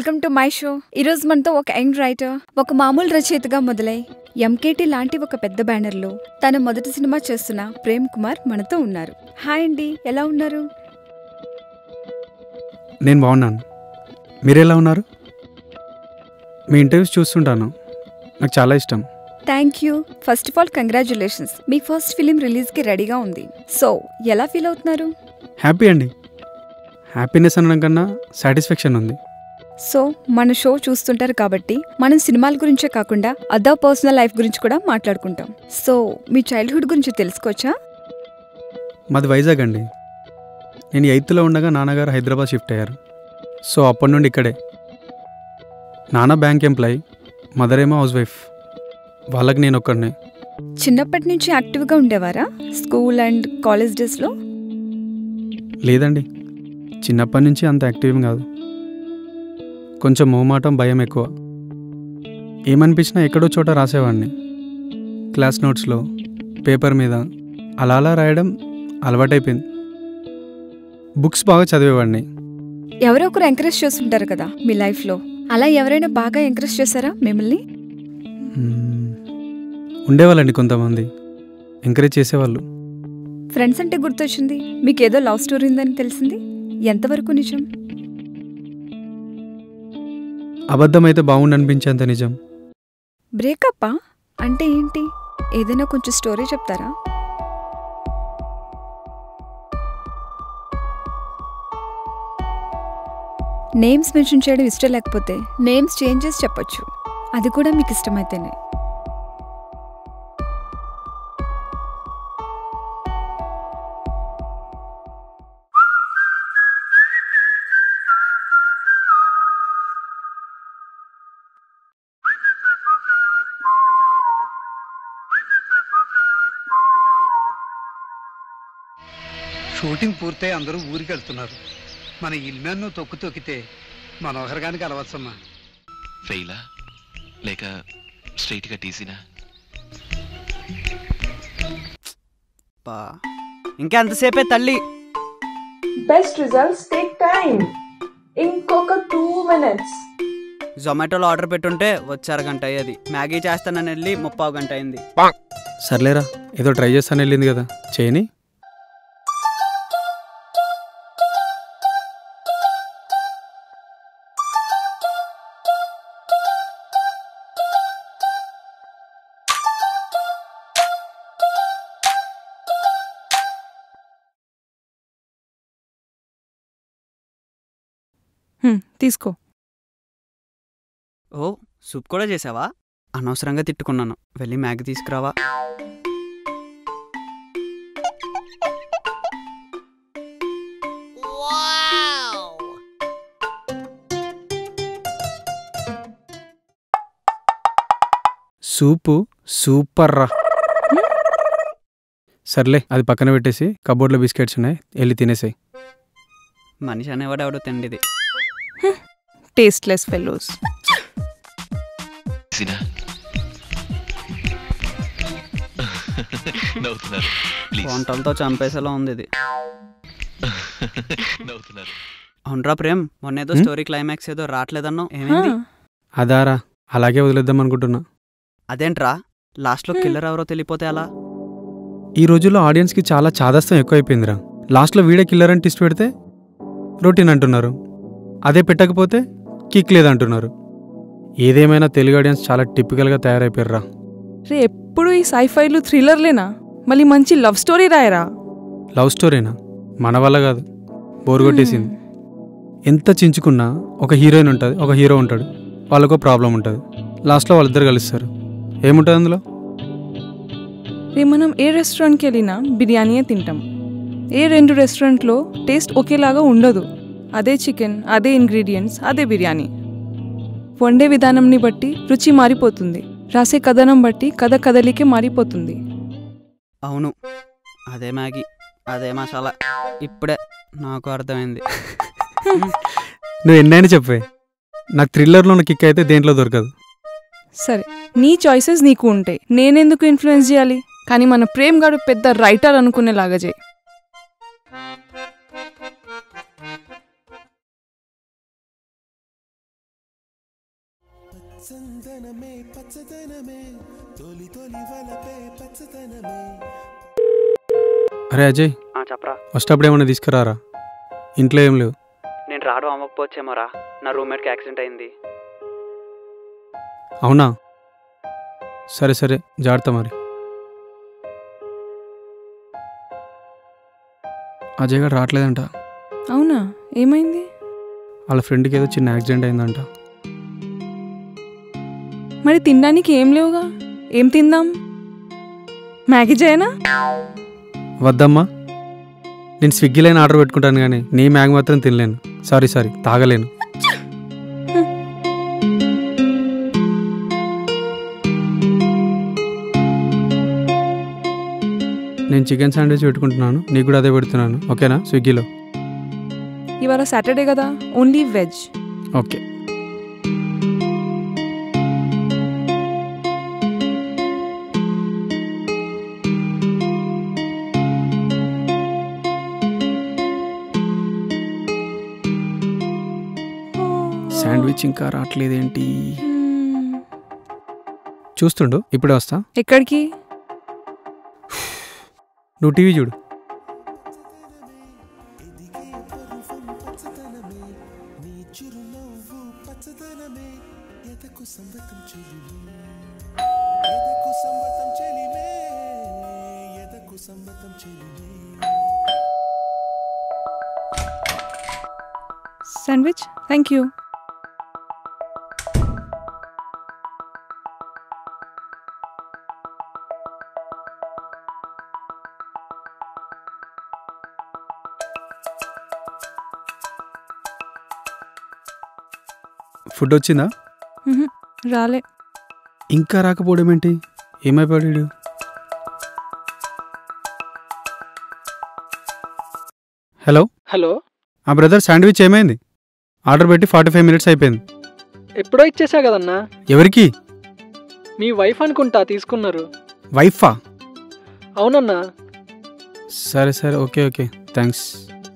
Welcome to my show ఈరోజు మనతో ఒక యంగ్ రైటర్ ఒక మామూలు రచయితగా మొదలై ఎంకేటీ లాంటి ఒక పెద్ద బ్యానర్లో తన మొదటి సినిమా చేస్తున్న ప్రేమ్ కుమార్ మనతో ఉన్నారు హాయ్ అండి ఎలా ఉన్నారు నేను బాగున్నాను మీరు ఎలా ఉన్నారు మీ ఇంటర్వ్యూస్ చూస్తుంటాను నాకు చాలా ఇష్టం thank you first of all congratulations మీ ఫస్ట్ ఫిలిం రిలీజ్కి రెడీగా ఉంది సో ఎలా ఫీల్ అవుతున్నారు హ్యాపీ అండి హ్యాపీనెస్ అనడం కన్నా సాటిస్ఫాక్షన్ ఉంది సో మన షో చూస్తుంటారు కాబట్టి మనం సినిమాల గురించే కాకుండా అదర్ పర్సనల్ లైఫ్ గురించి కూడా మాట్లాడుకుంటాం సో మీ చైల్డ్హుడ్ గురించి తెలుసుకోవచ్చా మాది వైజాగ్ అండి నేను ఎయిత్లో ఉండగా నాన్నగారు హైదరాబాద్ షిఫ్ట్ అయ్యారు సో అప్పటి నుండి ఇక్కడే నాన్న బ్యాంక్ ఎంప్లాయ్ మదర్ ఏమో హౌస్ వైఫ్ వాళ్ళకి నేను ఒక్కడినే చిన్నప్పటి నుంచి యాక్టివ్గా ఉండేవారా స్కూల్ అండ్ కాలేజ్ డేస్లో లేదండి చిన్నప్పటి నుంచి అంత యాక్టివ్ కాదు కొంచెం మోమాటం భయం ఎక్కువ ఏమనిపించినా ఎక్కడో చోట రాసేవాడిని క్లాస్ నోట్స్లో పేపర్ మీద అలా అలా రాయడం అలవాటైపోయింది బుక్స్ బాగా చదివేవాడిని ఎవరో ఒకరు ఎంకరేజ్ చేస్తుంటారు కదా మీ లైఫ్లో అలా ఎవరైనా బాగా ఎంకరేజ్ చేశారా మిమ్మల్ని మ్మ్. ఉండేవాళ్ళండి కొంతమంది ఎంకరేజ్ చేసేవాళ్ళు ఫ్రెండ్స్ అంటే గుర్తొచ్చింది మీకేదో లవ్ స్టోరీ ఉందని తెలిసింది ఎంతవరకు నిజం అబద్ధమైతే బాగుండనిపించేంత నిజం బ్రేకప్పా అంటే ఏంటి ఏదైనా కొంచెం స్టోరీ చెప్తారా నేమ్స్ మెన్షన్ చేయడం ఇష్టం లేకపోతే నేమ్స్ చేంజ్ చేసి చెప్పొచ్చు అది కూడా మీకు ఇష్టమైతేనే షూటింగ్ పూర్తయి అందరూ ఊరికి వెళ్తున్నారు మన ఇల్మెన్ను తొక్కు తొక్కితే మనోహర్ గానికి కలవచ్చమ్మా ఫెయిలా లేక స్ట్రైట్గా టీసీనా పా ఇంకెంతసేపే తల్లి Best results take time. ఇంకొక టూ మినిట్స్ జొమాటోలో ఆర్డర్ పెట్టుంటే వచ్చి అరగంట అయ్యేది మ్యాగీ చేస్తానని వెళ్ళి ముప్పావు గంట అయింది సర్లేరా ఏదో ట్రై చేస్తాను వెళ్ళింది కదా చేయని హ్మ్, తీసుకో ఓ సూప్ కూడా చేసావా అనవసరంగా తిట్టుకున్నాను వెళ్ళి మ్యాగీ తీసుకురావా సూపు సూపర్ రా సర్లే అది పక్కన పెట్టేసి కబోర్డ్లో బిస్కెట్స్ ఉన్నాయి వెళ్ళి తినేసాయి మనిషి అనేవాడు ఎవడో తిండిది టేస్ట్లెస్ ఫెలోస్ టీసీనా నవ్వుతున్నారు ప్లీజ్ వంటలతో చంపేసేలా ఉంది ఇది నవ్వుతున్నారు అవునరా ప్రేమ్ మొన్న ఏదో హ్మ్? స్టోరీ క్లైమాక్స్ ఏదో రావట్లేదన్నావు ఏమైంది అదారా అలాగే వదిలేద్దాం అనుకుంటున్నా అదేంట్రా లాస్ట్లో కిల్లర్ ఎవరో తెలియపోతే అలా ఈ రోజుల్లో ఆడియన్స్కి చాలా చాదస్తం ఎక్కువైపోయిందిరా లాస్ట్లో వీడే కిల్లర్ అని ట్విస్ట్ పెడితే రొటీన్ అంటున్నారు అదే పెట్టకపోతే కిక్ లేదంటున్నారు ఏదేమైనా తెలుగు ఆడియన్స్ చాలా టిపికల్గా తయారైపోయారురా రే ఎప్పుడు ఈ సైఫైలు థ్రిల్లర్లేనా మళ్ళీ మంచి లవ్ స్టోరీ రాయరా లవ్ స్టోరీనా మన వల్ల కాదు బోర్ కొట్టేసింది ఎంత చించుకున్నా ఒక హీరోయిన్ ఉంటుంది ఒక హీరో ఉంటాడు వాళ్ళకో ప్రాబ్లం ఉంటుంది లాస్ట్లో వాళ్ళిద్దరు కలుస్తారు ఏముంటుంది అందులో రే మనం ఏ రెస్టారెంట్కి వెళ్ళినా బిర్యానీయే తింటాం ఏ రెండు రెస్టారెంట్లో టేస్ట్ ఒకేలాగా ఉండదు అదే చికెన్ అదే ఇంగ్రీడియంట్స్ అదే బిర్యానీ వండే విధానంని బట్టి రుచి మారిపోతుంది రాసే కథనం బట్టి కథ కదలికే మారిపోతుంది అవును అదే మ్యాగీ అదే మసాలా ఇప్పుడే నాకు అర్థమైంది నువ్వు ఎన్నైనా చెప్పే నాకు థ్రిల్లర్లో ఉన్న కిక్ అయితే దేంట్లో దొరకదు సరే నీ చాయిసెస్ నీకు ఉంటాయి నేనెందుకు ఇన్ఫ్లుయెన్స్ చేయాలి కానీ మన ప్రేమ్ గాడు పెద్ద రైటర్ అనుకునేలాగా చేయి అరే అజయ్ చెప్పరా వచ్చేటప్పుడు ఏమైనా తీసుకురారా ఇంట్లో ఏం లేవు నేను రావడం అవ్వకపోవచ్చేమోరా నా రూమ్మేట్కి యాక్సిడెంట్ అయింది అవునా సరే సరే జాగ్రత్త మరి అజయ్ గారు రావట్లేదంట అవునా ఏమైంది వాళ్ళ ఫ్రెండ్కి ఏదో చిన్న యాక్సిడెంట్ అయిందంట మరి తినడానికి ఏం లేవుగా ఏం తిందాం మ్యాగీ చేయనా వద్దమ్మా నేను స్విగ్గీలైన ఆర్డర్ పెట్టుకుంటాను కానీ నీ మ్యాగ్ మాత్రం తినలేను సారీ సారీ తాగలేను నేను చికెన్ శాండ్విచ్ పెట్టుకుంటున్నాను నీకు కూడా అదే పెడుతున్నాను ఓకేనా స్విగ్గీలో ఇవాళ సాటర్డే కదా ఓన్లీ వెజ్ ఓకే శాండ్విచ్ ఇంకా రావట్లేదేంటి మ్మ్. చూస్తుండు ఇప్పుడే వస్తా ఎక్కడికి నువ్వు టీవీ చూడు శాండ్విచ్ థ్యాంక్ యూ ఫుడ్ వచ్చిందా మ్హూ. రాలే ఇంకా రాకపోవడం ఏంటి ఏమైపోయాడు వీడు? హలో హలో ఆ బ్రదర్ శాండ్విచ్ ఏమైంది ఆర్డర్ పెట్టి ఫార్టీ ఫైవ్ మినిట్స్ అయిపోయింది ఎప్పుడో ఇచ్చేసా కదన్నా ఎవరికి మీ వైఫ్ అనుకుంటా తీసుకున్నారు వైఫా అవునన్నా సరే సరే ఓకే ఓకే థ్యాంక్స్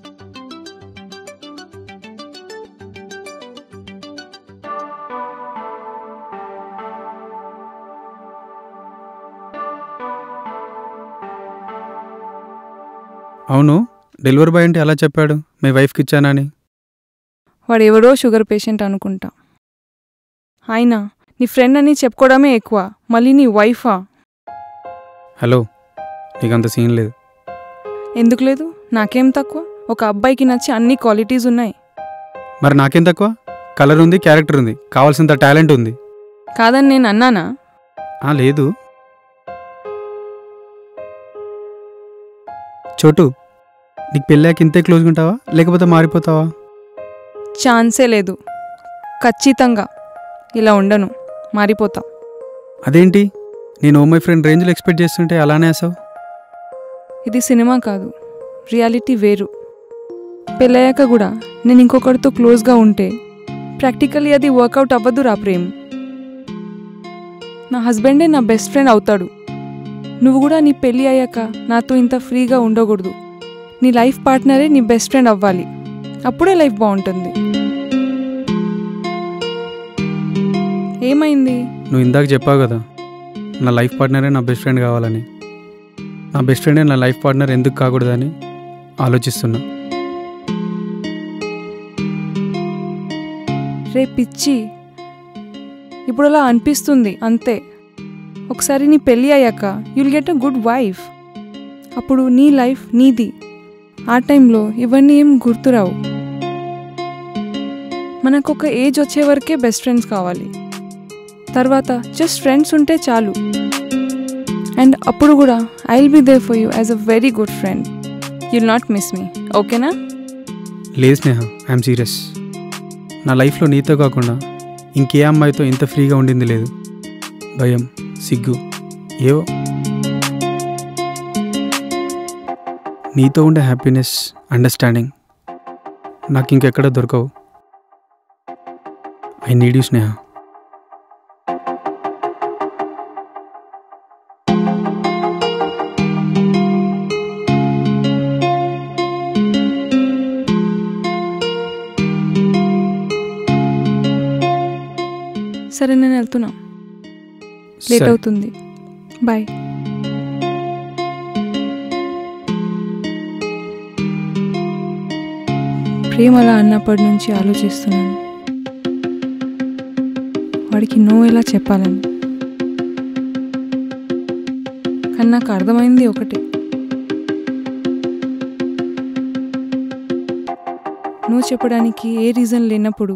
అవును డెలివరీ బాయ్ అంటే అలా చెప్పాడు మీ వైఫ్కి ఇచ్చానని వాడు ఎవరో షుగర్ పేషెంట్ అనుకుంటా అయినా నీ ఫ్రెండ్ అని చెప్పుకోవడమే ఎక్కువ మళ్ళీ నీ వైఫా హలో నీకంత సీన్ లేదు ఎందుకు లేదు నాకేం తక్కువ ఒక అబ్బాయికి నచ్చి అన్ని క్వాలిటీస్ ఉన్నాయి మరి నాకేం తక్కువ కలర్ ఉంది క్యారెక్టర్ ఉంది కావాల్సినంత టాలెంట్ ఉంది కాదని నేను అన్నానా ఆ లేదు చోటు నీకు పెళ్ళాక ఇంతే క్లోజ్గా ఉంటావా లేకపోతే మారిపోతావా ఛాన్సే లేదు ఖచ్చితంగా ఇలా ఉండను మారిపోతా అదేంటి నేను ఓ మై ఫ్రెండ్ రేంజ్లో ఎక్స్పెక్ట్ చేస్తుంటే అలానే వేసావు ఇది సినిమా కాదు రియాలిటీ వేరు పెళ్ళయ్యాక కూడా నేను ఇంకొకరితో క్లోజ్గా ఉంటే ప్రాక్టికల్లీ అది వర్కౌట్ అవ్వదు రా ప్రేమ్ నా హస్బెండే నా బెస్ట్ ఫ్రెండ్ అవుతాడు నువ్వు కూడా నీ పెళ్ళి అయ్యాక నాతో ఇంత ఫ్రీగా ఉండకూడదు నీ లైఫ్ పార్ట్నరే నీ బెస్ట్ ఫ్రెండ్ అవ్వాలి అప్పుడే లైఫ్ బాగుంటుంది ఏమైంది నువ్వు ఇందాక చెప్పావు కదా నా లైఫ్ పార్ట్నరే నా బెస్ట్ ఫ్రెండ్ కావాలని నా బెస్ట్ ఫ్రెండే నా లైఫ్ పార్ట్నర్ ఎందుకు కాకూడదని ఆలోచిస్తున్నా రే పిచ్చి ఇప్పుడు అలా అనిపిస్తుంది అంతే ఒకసారి నీ పెళ్ళి అయ్యాక you'll get a good wife అప్పుడు నీ లైఫ్ నీది ఆ టైంలో ఇవన్నీ ఏం గుర్తురావు మనకు ఒక ఏజ్ వచ్చే వరకే బెస్ట్ ఫ్రెండ్స్ కావాలి తర్వాత జస్ట్ ఫ్రెండ్స్ ఉంటే చాలు అండ్ అప్పుడు కూడా I will be there for you as a very good friend you'll not miss me ఓకేనా లేదు స్నేహ ఐఎమ్ సీరియస్ నా లైఫ్లో నీతో కాకుండా ఇంకే అమ్మాయితో ఇంత ఫ్రీగా ఉండింది లేదు భయం సిగ్గు ఏవో నీతో ఉండే హ్యాపీనెస్ అండర్స్టాండింగ్ నాకు ఇంకెక్కడ దొరకవు ఐ నీడ్ యూ స్నేహ సరే నేను వెళ్తున్నా లేట్ సరే. అవుతుంది బాయ్ ప్రేమ అలా అన్నప్పటి నుంచి ఆలోచిస్తున్నాను వాడికి నో ఎలా చెప్పాలని కానీ నాకు అర్థమైంది ఒకటే నువ్వు చెప్పడానికి ఏ రీజన్ లేనప్పుడు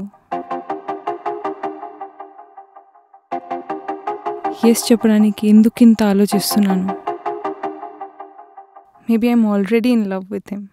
ఎస్ చెప్పడానికి ఎందుకింత ఆలోచిస్తున్నాను maybe I'm already in love with him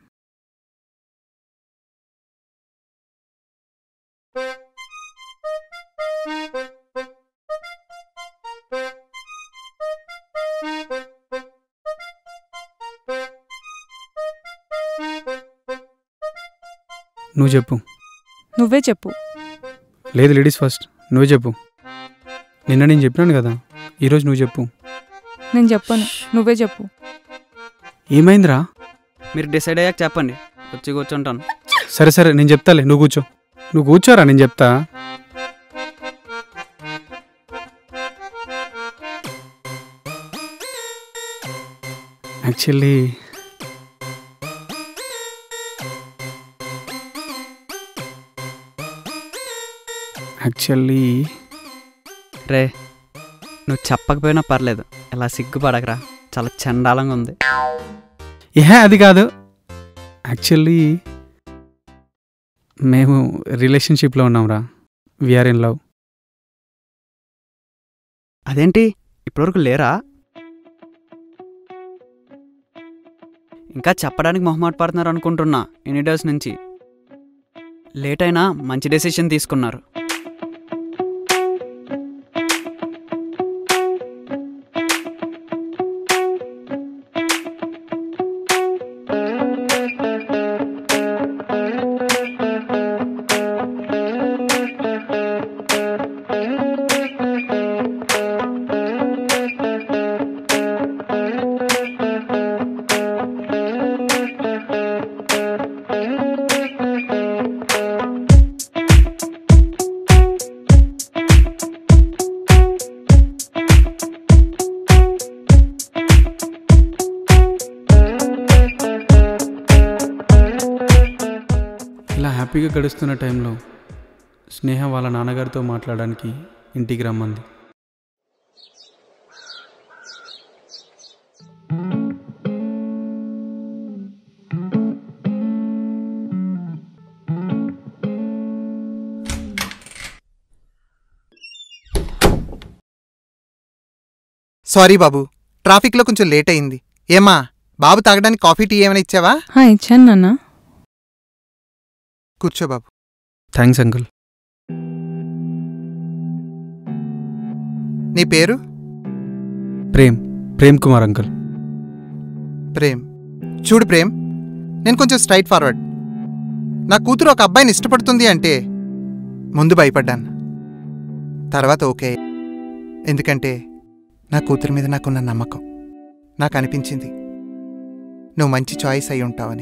నువ్వు చెప్పు నువ్వే చెప్పు లేదు లేడీస్ ఫస్ట్ నువ్వే చెప్పు నిన్న నేను చెప్పినాను కదా ఈరోజు నువ్వు చెప్పు నేను చెప్పను నువ్వే చెప్పు ఏమైందిరా మీరు డిసైడ్ అయ్యాక చెప్పండి వచ్చి కూర్చుంటాను సరే సరే నేను చెప్తాలే నువ్వు కూర్చో నువ్వు కూర్చోరా నేను చెప్తా యాక్చువల్లీ యాక్చువల్లీ రే నువ్వు చెప్పకపోయినా పర్లేదు ఇలా సిగ్గుపడకరా చాలా చండాలంగా ఉంది ఏ అది కాదు యాక్చువల్లీ మేము రిలేషన్షిప్లో ఉన్నాంరా విఆర్ ఇన్ లవ్ అదేంటి ఇప్పటివరకు లేరా ఇంకా చెప్పడానికి మొహమాట పడుతున్నారు అనుకుంటున్నా ఎన్ని డేస్ నుంచి లేట్ అయినా మంచి డెసిషన్ తీసుకున్నారు ఇలా హ్యాపీగా గడుస్తున్న టైంలో స్నేహ వాళ్ళ నాన్నగారితో మాట్లాడడానికి ఇంటికి రమ్మంది సారీ బాబు ట్రాఫిక్లో కొంచెం లేట్ అయింది ఏమా బాబు తాగడానికి కాఫీ టీ ఏమైనా ఇచ్చావా హా ఇచ్చాను నాన్న కూర్చో బాబు థ్యాంక్స్ అంకుల్ నీ పేరు ప్రేమ్ ప్రేమ్ కుమార్ అంకుల్ ప్రేమ్ చూడు ప్రేమ్ నేను కొంచెం స్ట్రైట్ ఫార్వర్డ్ నా కూతురు ఒక అబ్బాయిని ఇష్టపడుతుంది అంటే ముందు భయపడ్డాను తర్వాత ఓకే ఎందుకంటే నా కూతురు మీద నాకున్న నమ్మకం నాకు అనిపించింది నువ్వు మంచి చాయిస్ అయి ఉంటావని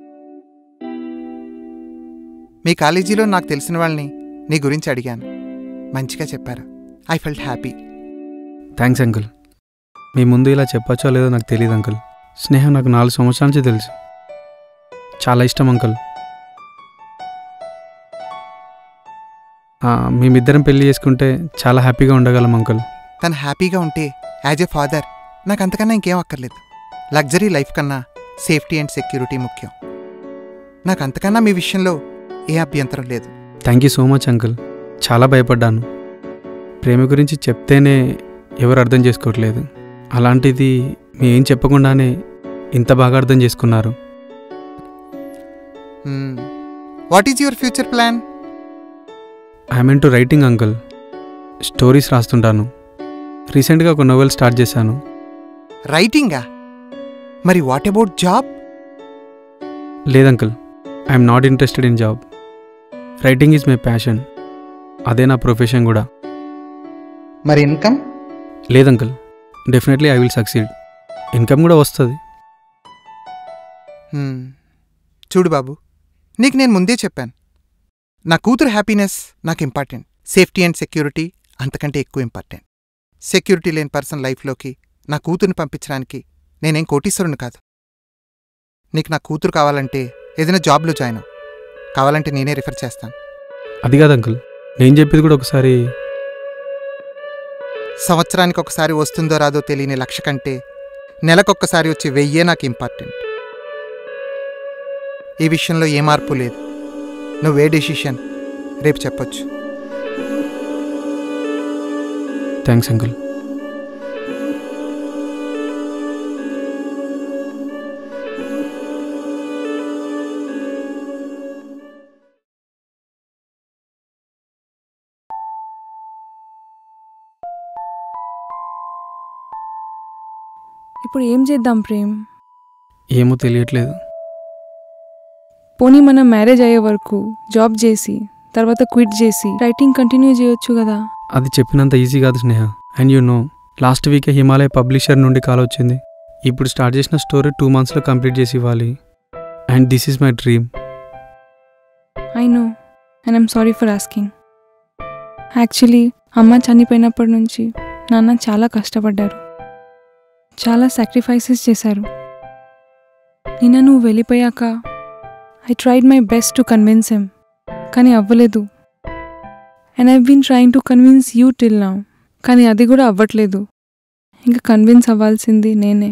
మీ కాలేజీలో నాకు తెలిసిన వాళ్ళని నీ గురించి అడిగాను మంచిగా చెప్పారు I felt happy thanks uncle మీ ముందు ఇలా చెప్పచ్చో లేదో నాకు తెలియదు అంకుల్ స్నేహ నాకు నాలుగు సంవత్సరాల నుంచి తెలుసు చాలా ఇష్టం అంకుల్ ఆ, మేమిద్దరం పెళ్లి చేసుకుంటే చాలా హ్యాపీగా ఉండగలం అంకుల్ తను హ్యాపీగా ఉంటే యాజ్ ఎ ఫాదర్ నాకు అంతకన్నా ఇంకేం అక్కర్లేదు లగ్జరీ లైఫ్ కన్నా సేఫ్టీ అండ్ సెక్యూరిటీ ముఖ్యం నాకు అంతకన్నా మీ విషయంలో ఏ అభ్యంతరం లేదు thank you so much uncle చాలా భయపడ్డాను ప్రేమ గురించి చెప్తేనే ఎవరు అర్థం చేసుకోవట్లేదు అలాంటిది మీ ఏం చెప్పకుండానే ఇంత బాగా అర్థం చేసుకున్నారు what is your future plan I mean to writing uncle stories రాస్తుంటాను రీసెంట్గా ఒక నోవెల్ స్టార్ట్ చేశాను రైటింగా మరి వాట్ అబౌట్ జాబ్ లేదు uncle I'm not interested in job writing is my passion అదే నా ప్రొఫెషన్ కూడా మరి ఇన్కమ్ లేదు uncle definitely I will succeed income కూడా వస్తుంది చూడు బాబు నీకు నేను ముందే చెప్పాను నా కూతురు హ్యాపీనెస్ నాకు ఇంపార్టెంట్ సేఫ్టీ అండ్ సెక్యూరిటీ అంతకంటే ఎక్కువ ఇంపార్టెంట్ సెక్యూరిటీ లేని పర్సన్ లైఫ్లోకి నా కూతుర్ని పంపించడానికి నేనేం కోటీశ్వరుని కాదు నీకు నా కూతురు కావాలంటే ఏదైనా జాబ్లో జాయిన్ అవ్వు కావాలంటే నేనే రిఫర్ చేస్తాను అది కాదు అంకుల్ నేను చెప్పేది కూడా ఒకసారి సంవత్సరానికి ఒకసారి వస్తుందో రాదో తెలియని లక్ష కంటే నెలకొక్కసారి వచ్చే వెయ్యే నాకు ఇంపార్టెంట్ ఈ విషయంలో ఏ మార్పు లేదు నువ్వే డెసిషన్ రేపు చెప్పొచ్చు థ్యాంక్స్ అంకుల్ ఇప్పుడు ఏం చేద్దాం ప్రేమ్ ఏమో తెలియట్లేదు పోనీ మనం మ్యారేజ్ అయ్యే వరకు జాబ్ చేసి తర్వాత క్విట్ చేసి రైటింగ్ కంటిన్యూ చేయొచ్చు కదా అది చెప్పినంత ఈజీ కాదు Sneha and you know last వీకే హిమాలయ పబ్లిషర్ నుండి కాల్ వచ్చింది ఇప్పుడు స్టార్ట్ చేసిన స్టోరీ టూ మంత్స్లో కంప్లీట్ చేసి ఇవ్వాలి and this is my dream I know and I'm sorry for asking actually అమ్మ చనిపోయినప్పటి నుంచి నాన్న చాలా కష్టపడ్డారు చాలా సాక్రిఫైసెస్ చేశారు నిన్న నువ్వు వెళ్ళిపోయాక I tried my best to convince him కానీ అవ్వలేదు and I been trying to convince you till now కానీ అది కూడా అవ్వట్లేదు ఇంకా కన్విన్స్ అవ్వాల్సింది నేనే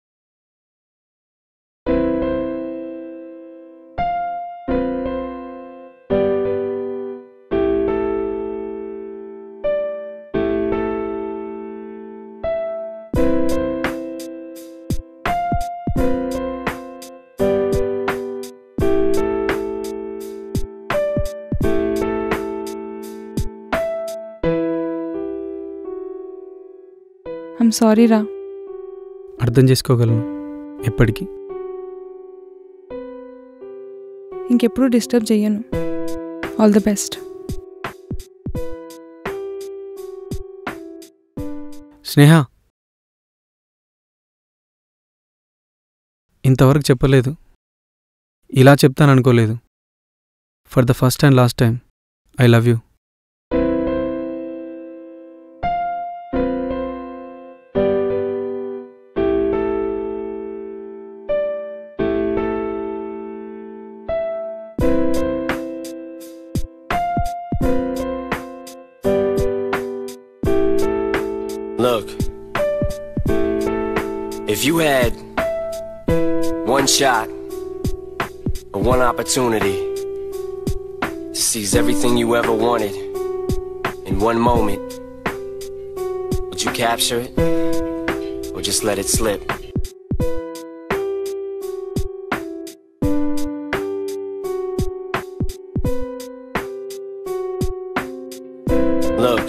ఐమ్ సారీ రా అర్థం చేసుకోగలను ఎప్పటికీ ఇంకెప్పుడు డిస్టర్బ్ చెయ్యను ఆల్ ది బెస్ట్ స్నేహ ఇంతవరకు చెప్పలేదు ఇలా చెప్తాననుకోలేదు for the first and last time I love you Look, if you had one shot or one opportunity to seize everything you ever wanted in one moment, would you capture it or just let it slip? Look,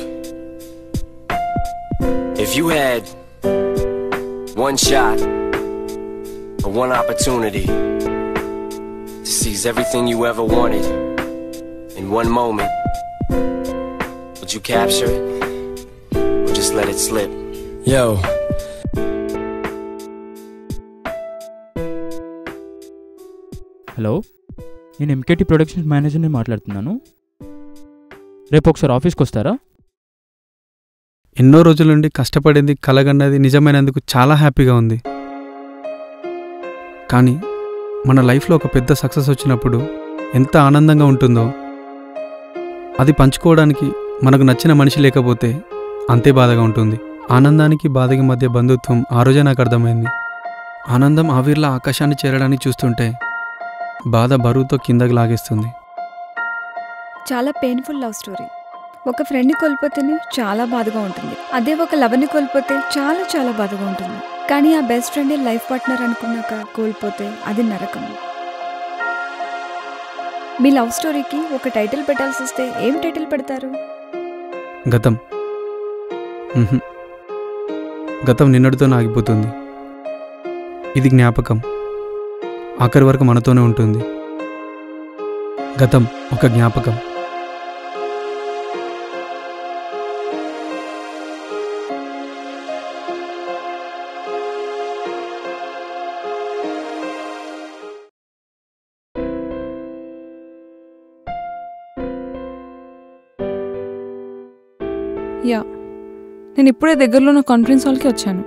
if you had one shot or one opportunity to seize everything you ever wanted in one moment, would you capture it or just let it slip? Yo. Hello నేను MKT productions మేనేజర్ని మాట్లాడుతున్నాను రేపు ఒకసారి ఆఫీస్కి వస్తారా ఎన్నో రోజుల నుండి కష్టపడింది కలగన్నది నిజమైనందుకు చాలా హ్యాపీగా ఉంది కానీ మన లైఫ్లో ఒక పెద్ద సక్సెస్ వచ్చినప్పుడు ఎంత ఆనందంగా ఉంటుందో అది పంచుకోవడానికి మనకు నచ్చిన మనిషి లేకపోతే అంతే బాధగా ఉంటుంది ఆనందానికి బాధకి మధ్య బంధుత్వం ఆ రోజే నాకు అర్థమైంది ఆనందం ఆవిర్లా ఆకాశాన్ని చేరడానికి చూస్తుంటే బాధ బరువుతో కిందకి లాగేస్తుంది చాలా పెయిన్ఫుల్ లవ్ స్టోరీ ఒక ఫ్రెండ్ని కోల్పోతేనే చాలా బాధగా ఉంటుంది అదే ఒక లవర్ని కోల్పోతే చాలా చాలా బాధగా ఉంటుంది కానీ ఆ బెస్ట్ ఫ్రెండే లైఫ్ పార్ట్నర్ అనుకున్నాక కోల్పోతే అది నరకం మీ లవ్ స్టోరీకి ఒక టైటిల్ పెట్టాల్సి వస్తే ఏం టైటిల్ పెడతారు గతం మ్హూ. గతం నిన్నటితో ఆగిపోతుంది ఇది జ్ఞాపకం ఆఖరి వరకు మనతోనే ఉంటుంది గతం ఒక జ్ఞాపకం యా నేను ఇప్పుడే దగ్గరలో ఉన్న కాన్ఫరెన్స్ హాల్కి వచ్చాను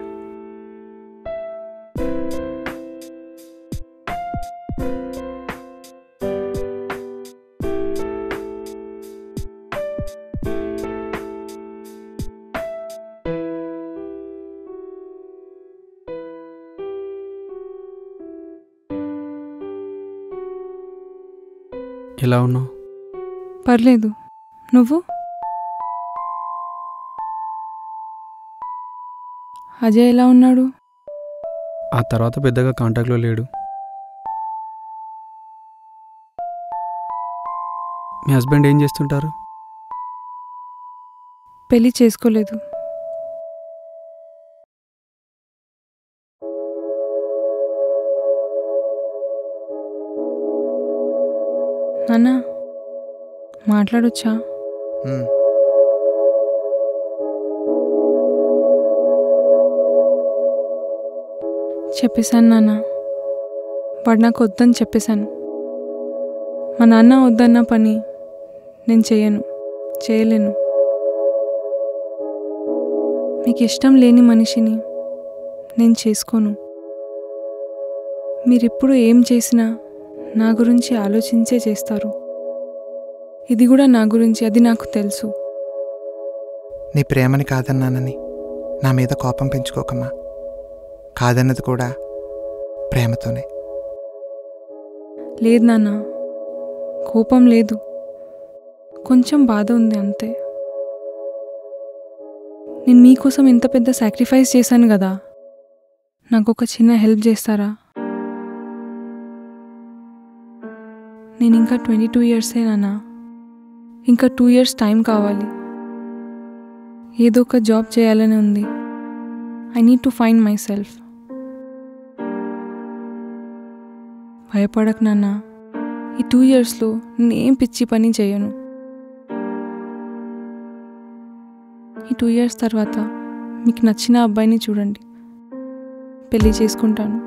ఎలా ఉన్నావు పర్లేదు నువ్వు అజయ్ ఎలా ఉన్నాడు ఆ తర్వాత పెద్దగా కాంటాక్ట్లో లేడు మీ హస్బెండ్ ఏం చేస్తుంటారు పెళ్లి చేసుకోలేదు నాన్న మాట్లాడొచ్చా మ్మ్. చెప్పేశాను నాన్న వాడు నాకు వద్దని చెప్పేశాను మా నాన్న వద్దన్న పని నేను చేయను చేయలేను మీకు ఇష్టం లేని మనిషిని నేను చేసుకోను మీరిప్పుడు ఏం చేసినా నా గురించి ఆలోచించే చేస్తారు ఇది కూడా నా గురించి అది నాకు తెలుసు నీ ప్రేమని కాదన్నానని నా మీద కోపం పెంచుకోకమ్మా కాదన్నది కూడా ప్రేమతోనే లేదు నాన్న కోపం లేదు కొంచెం బాధ ఉంది అంతే నేను మీకోసం ఇంత పెద్ద సాక్రిఫైస్ చేశాను కదా నాకు ఒక చిన్న హెల్ప్ చేస్తారా నేను ఇంకా ట్వంటీ టూ ఇయర్సే నాన్న ఇంకా టూ ఇయర్స్ టైం కావాలి ఏదో ఒక జాబ్ చేయాలని ఉంది I need to find myself భయపడకు నాన్న ఈ టూ ఇయర్స్లో నేను ఏం పిచ్చి పని చేయను ఈ టూ ఇయర్స్ తర్వాత మీకు నచ్చిన అబ్బాయిని చూడండి పెళ్లి చేసుకుంటాను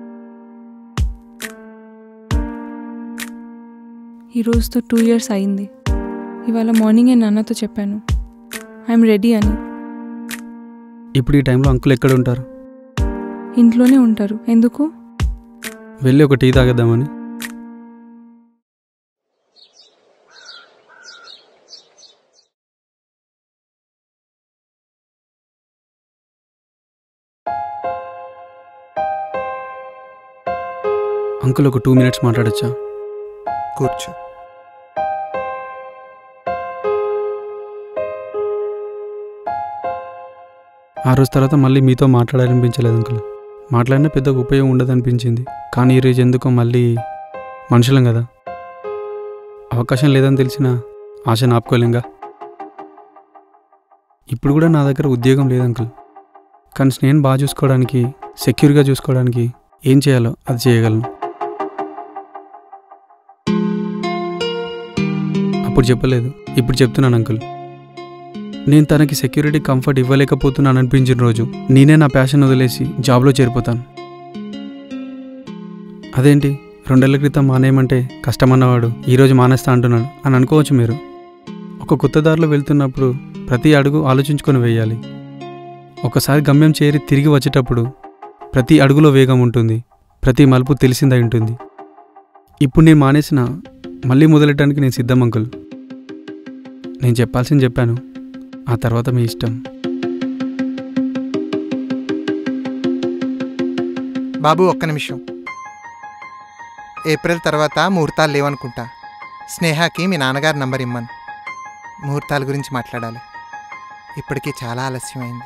ఈ రోజుతో టూ ఇయర్స్ అయింది ఇవాళ మార్నింగే నాన్నతో చెప్పాను ఐఎమ్ రెడీ అని ఇప్పుడు ఈ టైంలో అంకుల్ ఎక్కడ ఉంటారు ఇంట్లోనే ఉంటారు ఎందుకు వెళ్ళి ఒక టీ తాగేద్దామని అంకుల్ ఒక టూ మినిట్స్ మాట్లాడచ్చా కూర్చో ఆ రోజు తర్వాత మళ్ళీ మీతో మాట్లాడాలనిపించలేదు అంకుల్ మాట్లాడినా పెద్దగా ఉపయోగం ఉండదు అనిపించింది కానీ ఈరోజు ఎందుకో మళ్ళీ మనుషులం కదా అవకాశం లేదని తెలిసిన ఆశ ఆపుకోలేంగా ఇప్పుడు కూడా నా దగ్గర ఉద్యోగం లేదు అంకుల్ కానీ నేను బాగా చూసుకోవడానికి సెక్యూర్గా చూసుకోవడానికి ఏం చేయాలో అది చేయగలను అప్పుడు చెప్పలేదు ఇప్పుడు చెప్తున్నాను అంకుల్ నేను తనకి సెక్యూరిటీ కంఫర్ట్ ఇవ్వలేకపోతున్నాను అనిపించిన రోజు నేనే నా ప్యాషన్ వదిలేసి జాబ్లో చేరిపోతాను అదేంటి రెండేళ్ల క్రితం మానేయమంటే కష్టమన్నవాడు ఈరోజు మానేస్తా అంటున్నాడు అని అనుకోవచ్చు మీరు ఒక కొత్త దారిలో వెళ్తున్నప్పుడు ప్రతి అడుగు ఆలోచించుకొని వేయాలి ఒకసారి గమ్యం చేరి తిరిగి వచ్చేటప్పుడు ప్రతి అడుగులో వేగం ఉంటుంది ప్రతి మలుపు తెలిసిందై ఉంటుంది ఇప్పుడు నేను మానేసిన మళ్ళీ మొదలెట్టడానికి నేను సిద్ధం అంకుల్ నేను చెప్పాల్సింది చెప్పాను ఆ తర్వాత మీ ఇష్టం బాబు ఒక్క నిమిషం ఏప్రిల్ తర్వాత ముహూర్తాలు లేవనుకుంటా స్నేహకి మీ నాన్నగారి నంబర్ ఇమ్మను ముహూర్తాల గురించి మాట్లాడాలి ఇప్పటికీ చాలా ఆలస్యమైంది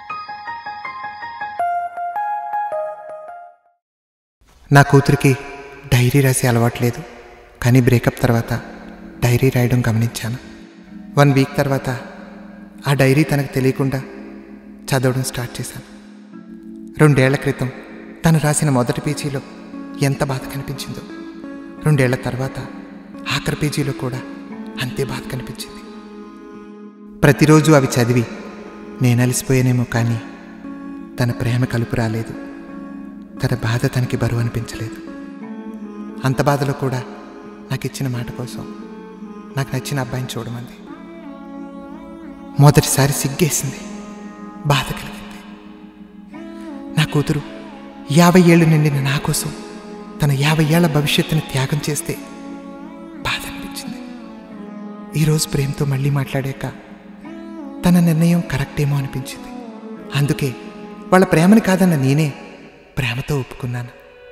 నా కూతురికి డైరీ రాసే అలవాట్లేదు కానీ బ్రేకప్ తర్వాత డైరీ రాయడం గమనించాను వన్ వీక్ తర్వాత ఆ డైరీ తనకు తెలియకుండా చదవడం స్టార్ట్ చేశాను రెండేళ్ల క్రితం తను రాసిన మొదటి పేజీలో ఎంత బాధ కనిపించిందో రెండేళ్ల తర్వాత ఆఖరి పేజీలో కూడా అంతే బాధ కనిపించింది ప్రతిరోజు అవి చదివి నేను అలసిపోయానేమో కానీ తన ప్రేమ కలుపు రాలేదు తన బాధ తనకి బరువు అనిపించలేదు అంత బాధలో కూడా నాకు ఇచ్చిన మాట కోసం నాకు నచ్చిన అబ్బాయిని చూడమంది మొదటిసారి సిగ్గేసింది బాధ కలిగింది నా కూతురు యాభై ఏళ్ళు నిండిన నా కోసం తన యాభై ఏళ్ల భవిష్యత్తుని త్యాగం చేస్తే బాధ అనిపించింది ఈరోజు ప్రేమతో మళ్ళీ మాట్లాడాక తన నిర్ణయం కరెక్టేమో అనిపించింది అందుకే వాళ్ళ ప్రేమని కాదన్న నేనే ప్రేమతో ఒప్పుకున్నాను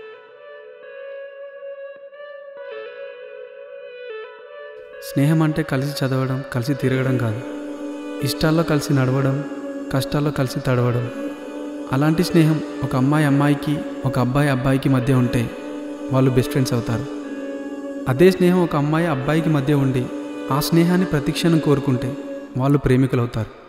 స్నేహం అంటే కలిసి చదవడం కలిసి తిరగడం కాదు ఇష్టాల్లో కలిసి నడవడం కష్టాల్లో కలిసి తడవడం అలాంటి స్నేహం ఒక అమ్మాయి అమ్మాయికి ఒక అబ్బాయి అబ్బాయికి మధ్య ఉంటే వాళ్ళు బెస్ట్ ఫ్రెండ్స్ అవుతారు అదే స్నేహం ఒక అమ్మాయి అబ్బాయికి మధ్య ఉండి ఆ స్నేహాన్ని ప్రతిక్షణం కోరుకుంటే వాళ్ళు ప్రేమికులు అవుతారు